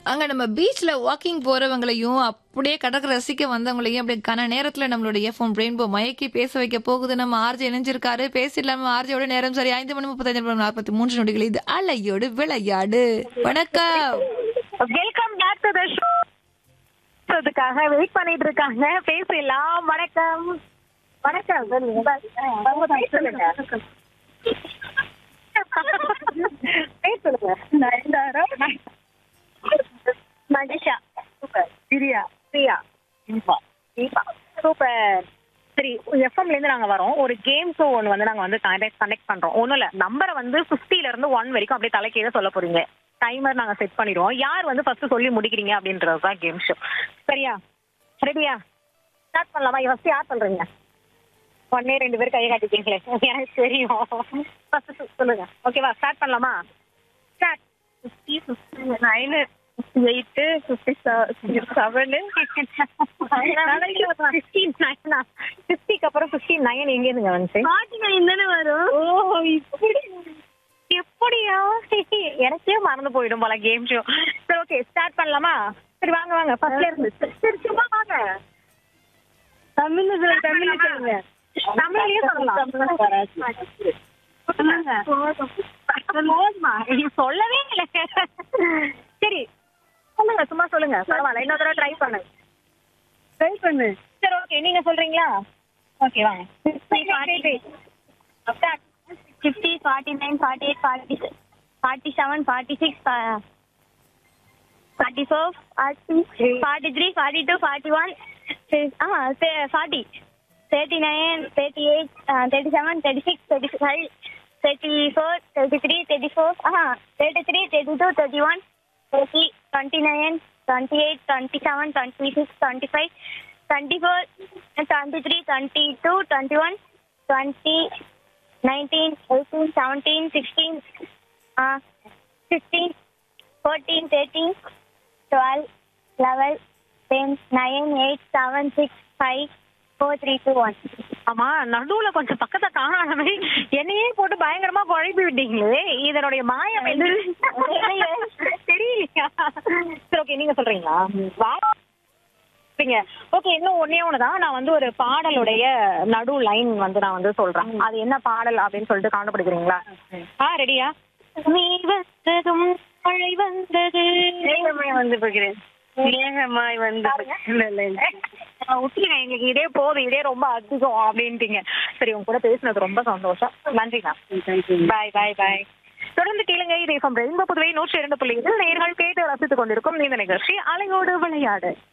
அங்க நம்ம பீச்ல வாக்கிங் போறவங்களையும் அப்படியே கடற்கரை ரசிக்க வந்தவங்களையும் அப்படியே கன நேரத்துல நம்மளோட எஃப்எம் ரெயின்போ மயக்கி பேச வைக்க போகுது நம்ம ஆர்ஜி இணைஞ்சிருக்காரு பேசிடலாம ஆர்ஜியோட நேரம் சரி ஐந்து மணி முப்பத்தஞ்சு நிமிடம் நாற்பத்தி மூன்று நொடிகள் இது அலையோடு விளையாடு வணக்கம் welcome back to the show அதுக்காக வெயிட் பண்ணிட்டு இருக்காங்க பேசலாம் வணக்கம் வணக்கம் சொல்லுங்க பேர் சொல்லுங்க பேர் சொல்லுங்க நயன்தாரா மனிஷா சூப்பர் பிரியா பிரியா தீபா தீபா சூப்பர் சரி எஃப்எம்ல இருந்து நாங்க வரோம் ஒரு கேம் ஷோ ஒன்று வந்து நாங்க வந்து கனெக்ட் கனெக்ட் பண்றோம் ஒன்றும் இல்ல நம்பரை வந்து 50 ல இருந்து ஒன் வரைக்கும் அப்படியே தலைக்கீழ சொல்ல போறீங்க டைமர் நாங்க செட் பண்ணிடுவோம் யார் வந்து ஃபர்ஸ்ட் சொல்லி முடிக்கிறீங்க அப்படின்றது தான் கேம் ஷோ சரியா ரெடியா ஸ்டார்ட் பண்ணலாமா ஃபர்ஸ்ட் யார் சொல்றீங்க ஒன்னே ரெண்டு பேர் கையை காட்டிட்டீங்களே எனக்கு தெரியும் ஃபர்ஸ்ட் சொல்லுங்க ஓகேவா ஸ்டார்ட் பண்ணலாமா start fifty fifty nine eight fifty seven ஃபிஃப்டிக்கு அப்புறம் ஃபிஃப்டி நைன் எங்கேருந்துங்க வந்துச்சு ஃபார்ட்டி நைன் தானே வரும் ஓ இப்படி எப்படியா எனக்கே மறந்து போயிடும் போல கேம் ஷோ சரி ஓகே ஸ்டார்ட் பண்ணலாமா சரி வாங்க வாங்க ஃபர்ஸ்ட்ல இருந்து சரி சும்மா வாங்க தமிழ்ல சொல்லுங்க தமிழ்ல சொல்லுங்க தமிழ்லயே சொல்லலாம் சொல்லுங்க நீ சொல்லவே இல்லை சரி சொல்லுங்க சும்மா சொல்லுங்க பரவாயில்ல இன்னொரு தடவை ட்ரை பண்ணுங்க ட்ரை பண்ணு சரி ஓகே நீங்க சொல்றீங்களா ஓகே வாங்க fifty forty nine forty eight forty forty seven forty six forty four forty forty three forty two forty one ah forty thirty nine thirty eight thirty seven thirty six thirty five thirty four thirty three thirty four ah thirty three thirty two thirty one thirty twenty nine twenty eight twenty seven twenty six twenty five twenty four twenty three twenty two twenty one twenty 19, 18, 17, 16, uh, 15, 14, 13, 12, 11, 10, 9, 8, 7, 6, 5, 4, 3, 2, 1. ஆமா நடுவுல கொஞ்சம் பக்கத்தை காணாமே என்னையே போட்டு பயங்கரமா குழப்பி விட்டீங்களே இதனுடைய மாயம் என்ன தெரியலையா சரி ஓகே நீங்க சொல்றீங்களா வா ஓகே இன்னும் ஒன்னே ஒண்ணுதான் நான் வந்து ஒரு பாடலுடைய நடு லைன் வந்து நான் வந்து சொல்றேன் அது என்ன பாடல் அப்படின்னு சொல்லிட்டு கண்டுபிடிக்கிறீங்களா ஆ ரெடியா நீ வந்ததும் மழை வந்தது மேகமாய் வந்து போகிறேன் மேகமாய் வந்து இல்ல இல்ல இல்ல விட்டுருங்க எங்களுக்கு இதே போதும் இதே ரொம்ப அதிகம் அப்படின்ட்டீங்க சரி உங்க கூட பேசினது ரொம்ப சந்தோஷம் நன்றிண்ணா பாய் பாய் பாய் தொடர்ந்து கேளுங்க இதே ரெயின்போ புதுவை நூற்றி இரண்டு புள்ளி நேர்கள் கேட்டு ரசித்துக் கொண்டிருக்கும் இந்த நிகழ்ச்சி அலையோடு விளையாடு